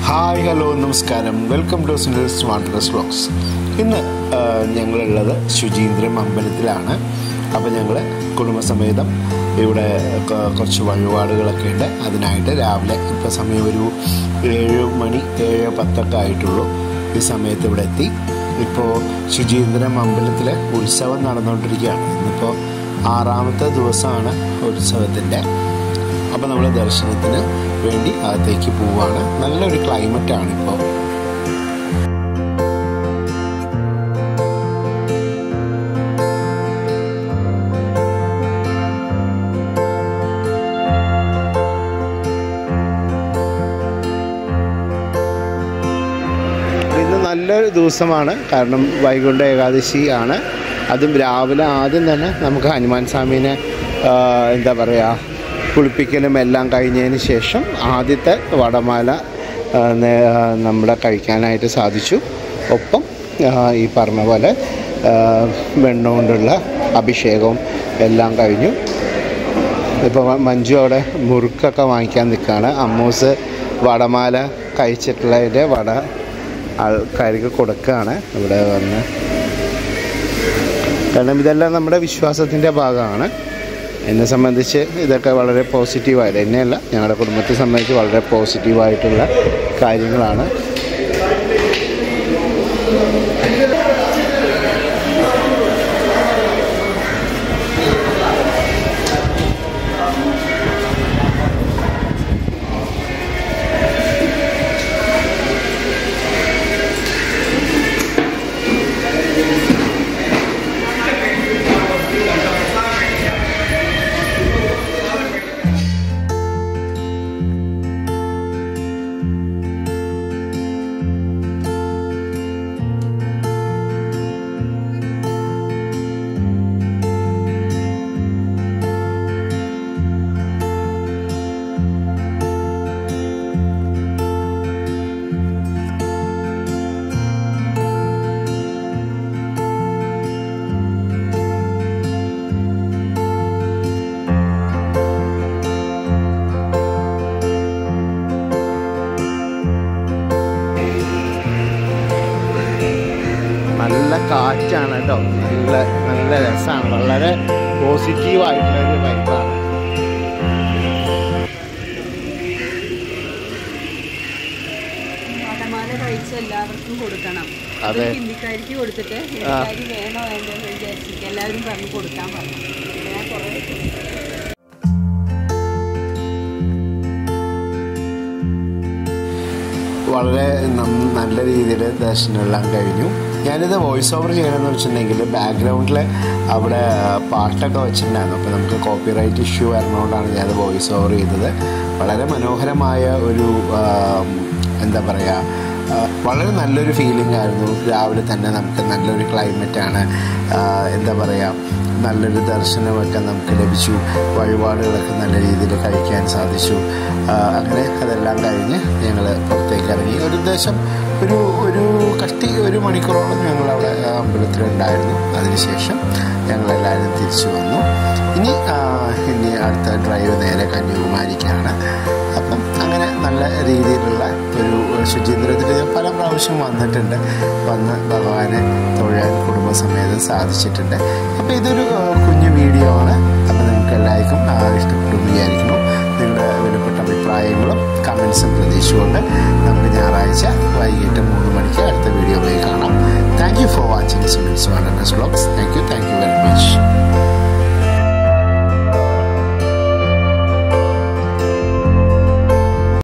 Hi hello നമസ്കാരം welcome to സിനിൽ smart vlogs ഇന്ന് ആ, ഞങ്ങളുള്ളത് ശുചീന്ദ്രം അമ്പലത്തിലാണ് അപ്പോൾ ഞങ്ങൾ കുടുംബസമേതം ഇവിടെ ക- കുറച്ച് വഴിപാടുകളൊക്കെ ഉണ്ട് അതിനായിട്ട് രാവിലെ ഇപ്പോൾ സമയം ഒരു ഏഴ് മണി ഏഴ് പത്തൊക്കെ ആയിട്ടുള്ളൂ ഈ സമയത്ത് ഇവിടെ എത്തി ഇപ്പോൾ ശുചീന്ദ്രം അമ്പലത്തിലെ ഉത്സവം നടന്നുകൊണ്ടിരിക്കുകയാണ് ഇന്നിപ്പോൾ ആറാമത്തെ ദിവസമാണ് ഉത്സവത്തിൻ്റെ അപ്പോൾ നമ്മൾ ദർശനത്തിന് വേണ്ടി അകത്തേക്ക് പോവാണ് നല്ലൊരു ക്ലൈമറ്റാണ് ഇപ്പോൾ ഇന്ന് നല്ലൊരു ദിവസമാണ് കാരണം വൈകുണ്ഠ ഏകാദശി ആണ് അതും രാവിലെ ആദ്യം തന്നെ നമുക്ക് ഹനുമാൻ സ്വാമീനെ ആ, എന്താ പറയുക കുളിപ്പിക്കലും എല്ലാം കഴിഞ്ഞതിന് ശേഷം ആദ്യത്തെ വടമാല ആ, നേ- ആ, നമ്മുടെ കഴിക്കാനായിട്ട് സാധിച്ചു ഒപ്പം ആ, ഈ പറഞ്ഞ പോലെ ആ, വെണ്ണ കൊണ്ടുള്ള അഭിഷേകവും എല്ലാം കഴിഞ്ഞു ഇപ്പോൾ മഞ്ജു അവിടെ മുറുക്കൊക്കെ വാങ്ങിക്കാൻ നിൽക്കുകയാണ് അമ്മൂസ് വടമാല കഴിച്ചിട്ടുള്ളതിൻ്റെ വട ആൾക്കാർക്ക് കൊടുക്കുകയാണ് ഇവിടെ വന്ന് കാരണം ഇതെല്ലാം നമ്മുടെ വിശ്വാസത്തിൻ്റെ ഭാഗമാണ് എന്നെ സംബന്ധിച്ച് ഇതൊക്കെ വളരെ പോസിറ്റീവായിട്ട് എന്നെയല്ല ഞങ്ങളുടെ കുടുംബത്തെ സംബന്ധിച്ച് വളരെ പോസിറ്റീവായിട്ടുള്ള കാര്യങ്ങളാണ് നല്ല കാറ്റാണ് കേട്ടോ നല്ല നല്ല രസമാണ് വളരെ പോസിറ്റീവായിട്ടുള്ള ഒരു വൈബാണ് വടമാല കഴിച്ച് എല്ലാവർക്കും കൊടുക്കണം അതെ. അത് ഹിന്ദിക്കാരിക്ക് കൊടുത്തിട്ട് ഹിന്ദിക്കാരി വേണോ വേണ്ടോ എന്ന് വിചാരിച്ചിട്ട് എല്ലാവരും പറഞ്ഞു കൊടുക്കാൻ പറഞ്ഞു ഞാൻ കുറേ വളരെ നം- നല്ല രീതിയിൽ ദർശനമെല്ലാം കഴിഞ്ഞു ഞാനിത് വോയിസ് ഓവർ ചെയ്യണമെന്ന് വെച്ചിട്ടുണ്ടെങ്കിൽ ബാക്ക്ഗ്രൗണ്ടിൽ അവിടെ പാട്ടൊക്കെ വെച്ചിട്ടുണ്ടായിരുന്നു അപ്പോൾ നമുക്ക് കോപ്പിറൈറ്റ് ഇഷ്യൂ വരണതുകൊണ്ടാണ് ഞാനത് വോയിസ് ഓവർ ചെയ്തത് വളരെ മനോഹരമായ ഒരു ആ, എന്താ പറയുക ആ, വളരെ നല്ലൊരു ഫീലിംഗ് ആയിരുന്നു രാവിലെ തന്നെ നമുക്ക് നല്ലൊരു ക്ലൈമറ്റാണ് എന്താ പറയുക നല്ലൊരു ദർശനമൊക്കെ നമുക്ക് ലഭിച്ചു വഴിപാടുകളൊക്കെ നല്ല രീതിയിൽ കഴിക്കാൻ സാധിച്ചു ആ, അങ്ങനെ അതെല്ലാം കഴിഞ്ഞ് ഞങ്ങൾ പുറത്തേക്ക് ഇറങ്ങി ഒരു ഉദ്ദേശം ഒരു ഒരു കഷ്ടി ഒരു മണിക്കൂറോളം ഞങ്ങൾ അവിടെ ആ, അമ്പലത്തിലുണ്ടായിരുന്നു അതിനുശേഷം ഞങ്ങളെല്ലാവരും തിരിച്ചു വന്നു ഇനി ആ, ഇനി അടുത്ത ഡ്രൈവ് നേരെ കന്യാകുമാരിക്കാണ് അപ്പം അങ്ങനെ നല്ല രീതിയിലുള്ള ഒരു ശുചീന്ദ്രത്തിൽ ഞാൻ പല പ്രാവശ്യം വന്നിട്ടുണ്ട് വന്ന് ഭഗവാനെ തൊഴാൻ കുടുംബസമേതം സാധിച്ചിട്ടുണ്ട് അപ്പോൾ ഇതൊരു ആ, കുഞ്ഞു വീഡിയോ ആണ് അപ്പോൾ നിങ്ങൾക്ക് എല്ലാവർക്കും ആ, ഇഷ്ടപ്പെടും വിചാരിക്കുന്നു നിങ്ങളുടെ വിലപ്പെട്ട അഭിപ്രായങ്ങളും കമൻസും പ്രതീക്ഷിച്ചുകൊണ്ട് നമുക്ക് ഞായറാഴ്ച വൈകിട്ട് മൂന്ന് മണിക്ക് അടുത്ത വീഡിയോയിൽ കാണാം thank you for watching Sunil സ്വാഡൻസ് blogs thank you thank you very much